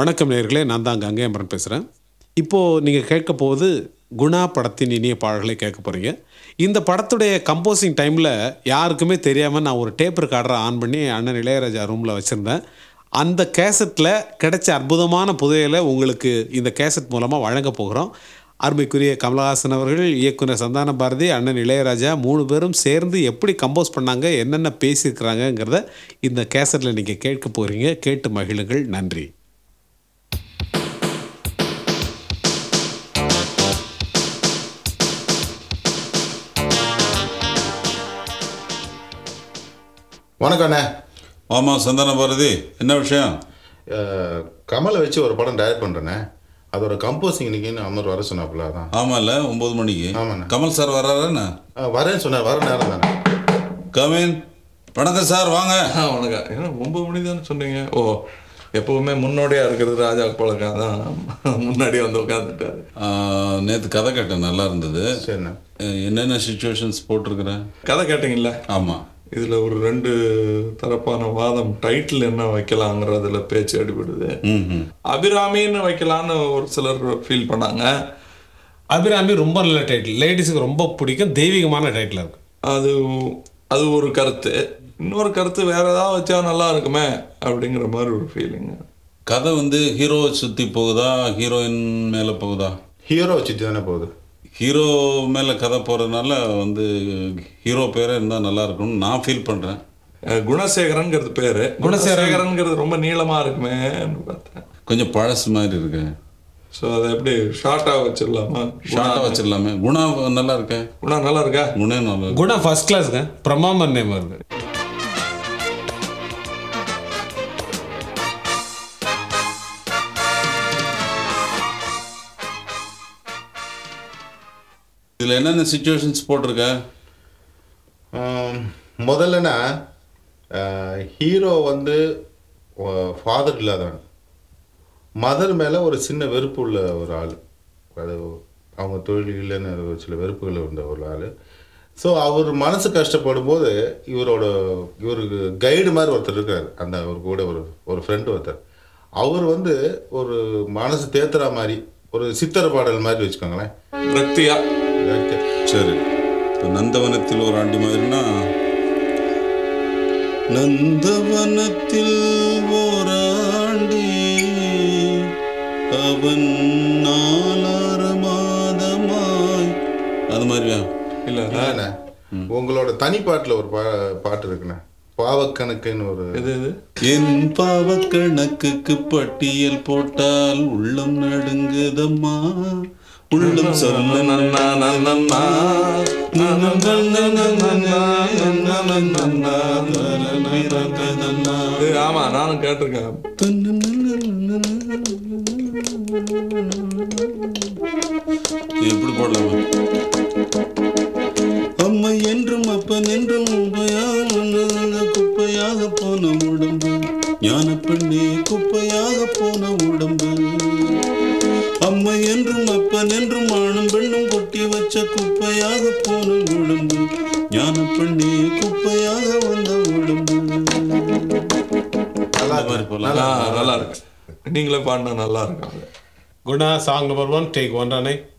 வணக்கம் நேர்களே நான் தான் கங்கையம்பரன் பேசுகிறேன் இப்போது நீங்கள் கேட்க போவது குணா படத்தின் இனிய பாடல்களை கேட்க போகிறீங்க இந்த படத்துடைய கம்போசிங் டைமில் யாருக்குமே தெரியாமல் நான் ஒரு டேப் ரெக்கார்டரை ஆன் பண்ணி அண்ணன் இளையராஜா ரூமில் வச்சுருந்தேன் அந்த கேசட்டில் கிடைச்ச அற்புதமான புதையலை உங்களுக்கு இந்த கேசட் மூலமாக வழங்க போகிறோம் அருமைக்குரிய கமலஹாசன் அவர்கள் இயக்குனர் சந்தான பாரதி அண்ணன் இளையராஜா மூணு பேரும் சேர்ந்து எப்படி கம்போஸ் பண்ணாங்க என்னென்ன பேசியிருக்கிறாங்கங்கிறத இந்த கேசட்டில் நீங்கள் கேட்க போகிறீங்க கேட்டு மகிழுங்கள் நன்றி வணக்கம் அண்ணே ஆமாம் சந்தான பாரதி என்ன விஷயம் அஹ், கமலை வச்சு ஒரு படம் டைரக்ட் பண்ணுறேண்ணே அதோட கம்போசிங் இன்னைக்குன்னு அமர் வர சொன்னாப்புல அதான் ஆமாம்ல ஒம்பது மணிக்கு ஆமாண்ணே. கமல் சார் வர்றாருண்ணா அஹ், வரேன்னு சொன்னார் வர நேரம் தானே கமின் வணக்கம் சார் வாங்க ஆ வணக்கம் ஏன்னா ஒன்பது மணி தானே சொன்னீங்க ஓ எப்பவுமே முன்னோடியா இருக்கிறது ராஜா பழக்கம் தான் முன்னாடி வந்து உட்காந்துட்டாரு நேற்று கதை கேட்டேன் நல்லா இருந்தது சரிண்ணே அஹ், என்னென்ன சுச்சுவேஷன்ஸ் போட்டிருக்கிறேன் கதை கேட்டீங்கல்ல ஆமாம் இதுல ஒரு ரெண்டு தரப்பான வாதம் டைட்டில் என்ன வைக்கலாங்கிறதுல பேச்சு அடிபடுது ம் ம் அபிராமின்னு வைக்கலான்னு ஒரு சிலர் ஃபீல் பண்ணாங்க அபிராமி ரொம்ப நல்ல டைட்டில் லேடிஸுக்கு ரொம்ப பிடிக்கும் தெய்வீகமான டைட்டில் இருக்கு அது அது ஒரு கருத்து இன்னொரு கருத்து வேற ஏதாவது வச்சா நல்லா இருக்குமே அப்படிங்கிற மாதிரி ஒரு ஃபீலிங் கதை வந்து ஹீரோவை சுற்றி போகுதா ஹீரோயின் மேலே போகுதா ஹீரோ வச்சுட்டு தானே போகுது ஹீரோ மேலே கதை போகிறதுனால வந்து ஹீரோ பேரே இருந்தால் நல்லா இருக்கும்னு நான் ஃபீல் பண்ணுறேன் குணசேகரன்ங்கிறது பேரு குணசேகரன்ங்கிறது ரொம்ப நீளமா இருக்குமேன்னு பார்த்தேன் கொஞ்சம் பழசு மாதிரி இருக்கு ஸோ அதை எப்படி ஷார்ட்டாக வச்சிடலாமா ஷார்ட்டாக வச்சிடலாமே குணா நல்லா இருக்கே குணா நல்லா இருக்கா குணே நல்லா இருக்கு. குணா ஃபர்ஸ்ட் கிளாஸ்ங்க பிரமாமன் நேம் இருக்கு இதில் என்னென்ன சுச்சுவேஷன்ஸ் போட்டிருக்க ஆம், முதல்லனா ஹீரோ வந்து ஃபாதர் இல்லாதவன் மதர் மேலே ஒரு சின்ன வெறுப்பு உள்ள ஒரு ஆள் அது அவங்க தொழில்கள்னு ஒரு சில வெறுப்புகள் இருந்த ஒரு ஆள் ஸோ அவர் மனசு கஷ்டப்படும் போது இவரோட இவருக்கு கைடு மாதிரி ஒருத்தர் இருக்கார் அந்த அவர் கூட ஒரு ஒரு ஃப்ரெண்டு ஒருத்தர் அவர் வந்து ஒரு மனசு தேத்துற மாதிரி ஒரு சித்திர பாடல் மாதிரி வச்சுக்கோங்களேன் பக்தியா சரி இப்போ நந்தவனத்தில் ஒரு ஆண்டி மாதிரினா நந்தவனத்தில் ஓராண்டி அவன் நாலாறு மாதமாய் அது மாதிரியா இல்ல இல்லைண்ணே உங்களோட தனிப்பாட்டில் ஒரு பா பாட்டு இருக்குண்ணே பாவக்கணக்குன்னு ஒரு இது இது என் பாவக்கணக்குக்கு பட்டியல் போட்டால் உள்ளம் நடுங்குதம்மா உள்ளம் சொல்ல நன்னா, நன்னா, நன்னா. நன்னா, நன்னா, நன்னா, நன்னா, நன்னா, நன்னா. இது ஆமா நானும் கேட்டிருக்கேன் எப்படி போடலாமா அம்மை என்றும் அப்பன் என்றும் உபயாக குப்பையாக போன உடம்பு ஞான பெண்ணே குப்பையாக போன உடம்பு அம்மை என்றும் அப்பன் என்றும் ஆணும் பெண்ணும் கொட்டி வச்ச குப்பையாக போன உடம்பு ஞான பெண்ணே குப்பையாக வந்த உடம்பு நல்லா மாதிரி இருக்கு. போலாம். ஆ, நல்லா இருக்கு நீங்களே பாடினா நல்லா இருக்கும் அது Guna song number one take one Rane